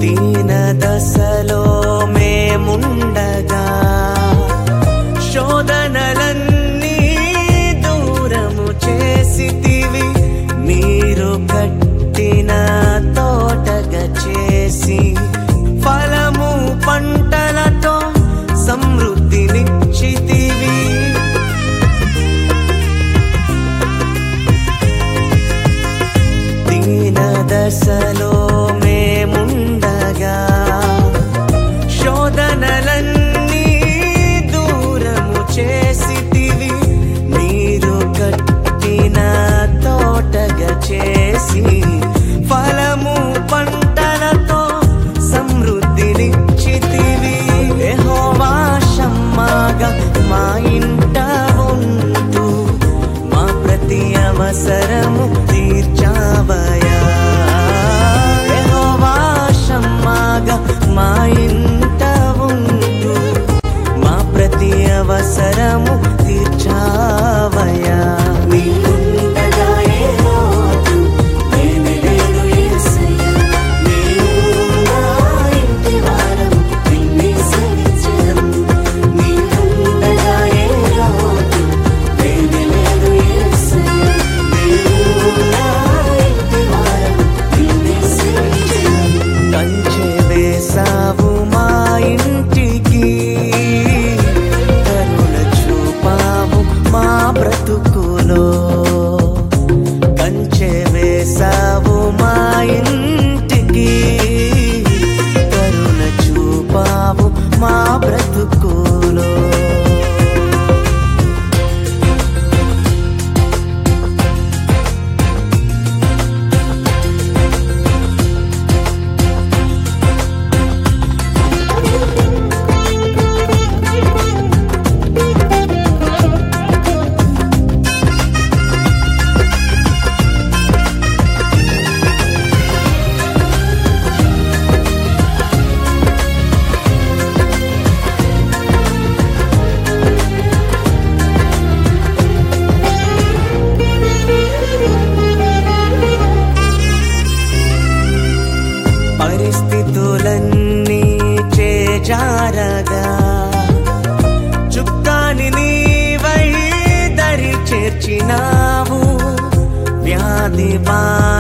దీన దశలో మేముండగా శోధనలన్నీ దూరము చేసితివి నీరు కట్టిన తోటగా చేసి ఫలము పంటలతో సమృద్ధినిచ్చితివి దీన దశలో మేముండగా శోధనలన్నీ దూరము చేసితివి నీరు కట్టిన తోటగా చేసి ఫలము పంటలతో సమృద్ధినిచ్చితివి యెహోవా షమ్మాగా మా ఇంట ఉంటూ మా ప్రతి అవసరము తీర్చావయా యెహోవా షమ్మాగా మా ఇంట ఉంటూ మా ప్రతి అవసరము తీర్చావయా నీకుండగా ఏ లోటు లేని లేదు యేసయ్యా. నీవున్నా ఇంటి వారం నిన్నే సేవించెదం. నీకుండగా ఏ లోటు లేని లేదు యేసయ్యా. నీవున్నా ఇంటి వారం నిన్నే సేవించెదం. కంచె వేసావు మా ఇంటికి కరుణ చూపావు మా బ్రతుకులో కంచె వేసావు మా ఇంటికి కరుణ చూపావు మా బ్రతుకులో పరిస్థితులన్నీ చేజారగా చుక్కాని నీవై దరి చేర్చినావు వ్యాధి బా